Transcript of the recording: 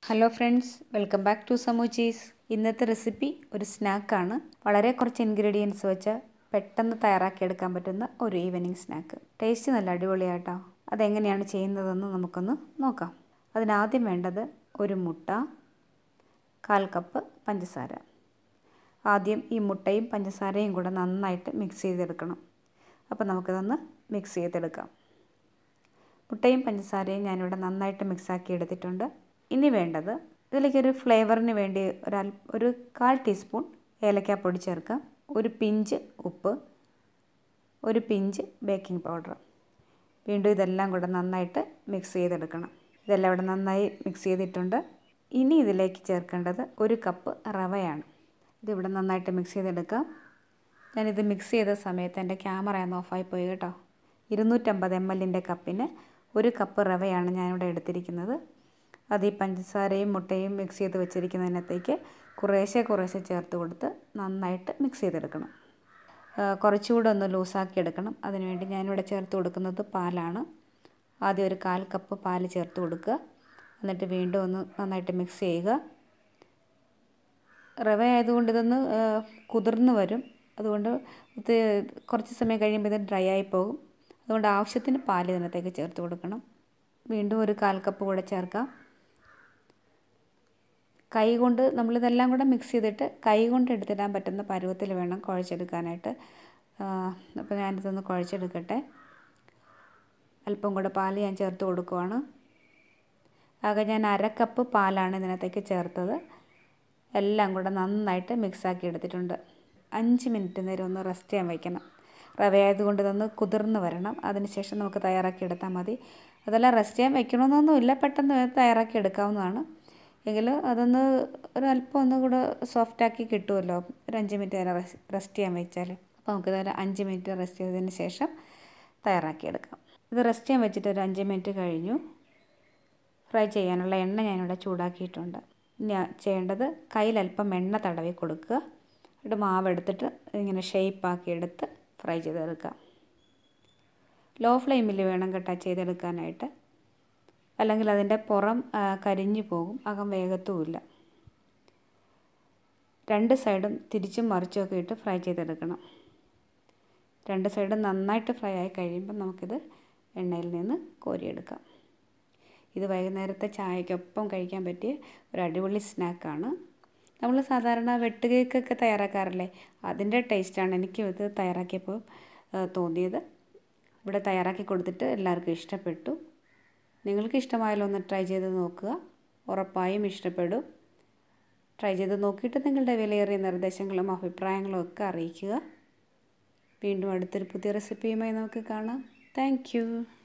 hello friends welcome back to സമൂച്ചീസ് ഇന്നത്തെ recipe ഒരു സ്നാക്കാണ് വളരെ കുറച്ച് ഇൻഗ്രീഡിയൻസ് വെച്ച് പെട്ടെന്ന് തയ്യാറാക്കിയെടുക്കാൻ പറ്റുന്ന ഒരു ഈവനിങ് സ്നാക്ക് ടേസ്റ്റ് നല്ല അടിപൊളിയാട്ടോ അതെങ്ങനെയാണ് ചെയ്യുന്നതെന്ന് നമുക്കൊന്ന് നോക്കാം അതിനാദ്യം വേണ്ടത് ഒരു മുട്ട കാൽ കപ്പ് പഞ്ചസാര ആദ്യം ഈ മുട്ടയും പഞ്ചസാരയും കൂടെ നന്നായിട്ട് മിക്സ് ചെയ്തെടുക്കണം അപ്പോൾ നമുക്കിതൊന്ന് മിക്സ് ചെയ്തെടുക്കാം മുട്ടയും പഞ്ചസാരയും ഞാനിവിടെ നന്നായിട്ട് മിക്സാക്കി എടുത്തിട്ടുണ്ട് ഇനി വേണ്ടത് ഇതിലേക്ക് ഒരു ഫ്ലേവറിന് വേണ്ടി ഒരൽ ഒരു കാൽ ടീസ്പൂൺ ഏലക്കാപ്പൊടി ചേർക്കാം ഒരു പിഞ്ച് ഉപ്പ് ഒരു പിഞ്ച് ബേക്കിംഗ് പൗഡർ വീണ്ടും ഇതെല്ലാം കൂടെ നന്നായിട്ട് മിക്സ് ചെയ്തെടുക്കണം ഇതെല്ലാം ഇവിടെ നന്നായി മിക്സ് ചെയ്തിട്ടുണ്ട് ഇനി ഇതിലേക്ക് ചേർക്കേണ്ടത് ഒരു കപ്പ് റവയാണ് ഇതിവിടെ നന്നായിട്ട് മിക്സ് ചെയ്തെടുക്കാം ഞാനിത് മിക്സ് ചെയ്ത സമയത്ത് എൻ്റെ ക്യാമറ ഒന്ന് ഓഫായി പോയി കേട്ടോ ഇരുന്നൂറ്റമ്പത് എം എല്ലിൻ്റെ കപ്പിന് ഒരു കപ്പ് റവയാണ് ഞാനിവിടെ എടുത്തിരിക്കുന്നത് അത് ഈ പഞ്ചസാരയും മുട്ടയും മിക്സ് ചെയ്ത് വെച്ചിരിക്കുന്നതിനകത്തേക്ക് കുറേശ്ശെ കുറേശ്ശെ ചേർത്ത് കൊടുത്ത് നന്നായിട്ട് മിക്സ് ചെയ്തെടുക്കണം കുറച്ചുകൂടെ ഒന്ന് ലൂസാക്കി എടുക്കണം അതിനുവേണ്ടി ഞാനിവിടെ ചേർത്ത് കൊടുക്കുന്നത് പാലാണ് ആദ്യം ഒരു കാൽ കപ്പ് പാൽ ചേർത്ത് കൊടുക്കുക എന്നിട്ട് വീണ്ടും ഒന്ന് നന്നായിട്ട് മിക്സ് ചെയ്യുക റവ ആയതുകൊണ്ട് ഇതൊന്ന് കുതിർന്ന് വരും അതുകൊണ്ട് ഇത് കുറച്ച് സമയം കഴിയുമ്പോൾ ഇത് ഡ്രൈ ആയി പോകും അതുകൊണ്ട് ആവശ്യത്തിന് പാൽ ഇതിനകത്തേക്ക് ചേർത്ത് കൊടുക്കണം വീണ്ടും ഒരു കാൽ കപ്പ് കൂടെ ചേർക്കാം കൈ കൊണ്ട് നമ്മളിതെല്ലാം കൂടെ മിക്സ് ചെയ്തിട്ട് കൈ കൊണ്ട് എടുത്തിടാൻ പറ്റുന്ന പരുവത്തിൽ വേണം കുഴച്ചെടുക്കാനായിട്ട് അപ്പോൾ ഞാനിതൊന്ന് കുഴച്ചെടുക്കട്ടെ അല്പം കൂടെ പാൽ ഞാൻ ചേർത്ത് കൊടുക്കുവാണ് ആകെ ഞാൻ അര കപ്പ് പാലാണ് ഇതിനകത്തേക്ക് ചേർത്തത് എല്ലാം കൂടെ നന്നായിട്ട് മിക്സാക്കി എടുത്തിട്ടുണ്ട് അഞ്ച് മിനിറ്റ് നേരം ഒന്ന് റെസ്റ്റ് ചെയ്യാൻ വയ്ക്കണം റവ ആയതുകൊണ്ട് ഇതൊന്ന് കുതിർന്ന് വരണം അതിനുശേഷം നമുക്ക് തയ്യാറാക്കി എടുത്താൽ മതി അതെല്ലാം റെസ്റ്റ് ചെയ്യാൻ വെക്കണമെന്നൊന്നുമില്ല പെട്ടെന്ന് തയ്യാറാക്കി എടുക്കാവുന്നതാണ് എങ്കിൽ അതൊന്ന് ഒരു അല്പം ഒന്ന് കൂടെ സോഫ്റ്റാക്കി കിട്ടുമല്ലോ ഒരു അഞ്ച് മിനിറ്റ് നേരം റെസ്റ്റ് ചെയ്യാൻ വെച്ചാൽ അപ്പോൾ നമുക്കിത് അഞ്ച് മിനിറ്റ് റെസ്റ്റ് ചെയ്തതിന് ശേഷം തയ്യാറാക്കിയെടുക്കാം ഇത് റെസ്റ്റ് ചെയ്യാൻ വെച്ചിട്ട് ഒരു അഞ്ച് മിനിറ്റ് കഴിഞ്ഞു ഫ്രൈ ചെയ്യാനുള്ള എണ്ണ ഞാനിവിടെ ചൂടാക്കിയിട്ടുണ്ട് ഇനി ചെയ്യേണ്ടത് കയ്യിൽ അല്പം എണ്ണ തടവി കൊടുക്കുക എന്നിട്ട് മാവ് എടുത്തിട്ട് ഇങ്ങനെ ഷേപ്പാക്കി എടുത്ത് ഫ്രൈ ചെയ്തെടുക്കാം ലോ ഫ്ലെയിമിൽ വേണം കേട്ടോ ചെയ്തെടുക്കാനായിട്ട് അല്ലെങ്കിൽ അതിൻ്റെ പുറം കരിഞ്ഞു പോകും അകം വേഗത്തുമില്ല രണ്ട് സൈഡും തിരിച്ചും മറിച്ചുമൊക്കെ ഇട്ട് ഫ്രൈ ചെയ്തെടുക്കണം രണ്ട് സൈഡും നന്നായിട്ട് ഫ്രൈ ആയി കഴിയുമ്പോൾ നമുക്കിത് എണ്ണയിൽ നിന്ന് കോരിയെടുക്കാം ഇത് വൈകുന്നേരത്തെ ചായക്കൊപ്പം കഴിക്കാൻ പറ്റിയ ഒരു അടിപൊളി സ്നാക്കാണ് നമ്മൾ സാധാരണ വെട്ട് കേക്കൊക്കെ തയ്യാറാക്കാറില്ലേ അതിൻ്റെ ടേസ്റ്റാണ് എനിക്ക് ഇത് തയ്യാറാക്കിയപ്പോൾ തോന്നിയത് ഇവിടെ തയ്യാറാക്കി കൊടുത്തിട്ട് എല്ലാവർക്കും ഇഷ്ടപ്പെട്ടു നിങ്ങൾക്ക് ഇഷ്ടമായാലോ ഒന്ന് ട്രൈ ചെയ്ത് നോക്കുക ഉറപ്പായും ഇഷ്ടപ്പെടും ട്രൈ ചെയ്ത് നോക്കിയിട്ട് നിങ്ങളുടെ വിലയേറിയ നിർദ്ദേശങ്ങളും അഭിപ്രായങ്ങളും ഒക്കെ അറിയിക്കുക വീണ്ടും അടുത്തൊരു പുതിയ റെസിപ്പിയുമായി നമുക്ക് കാണാം താങ്ക്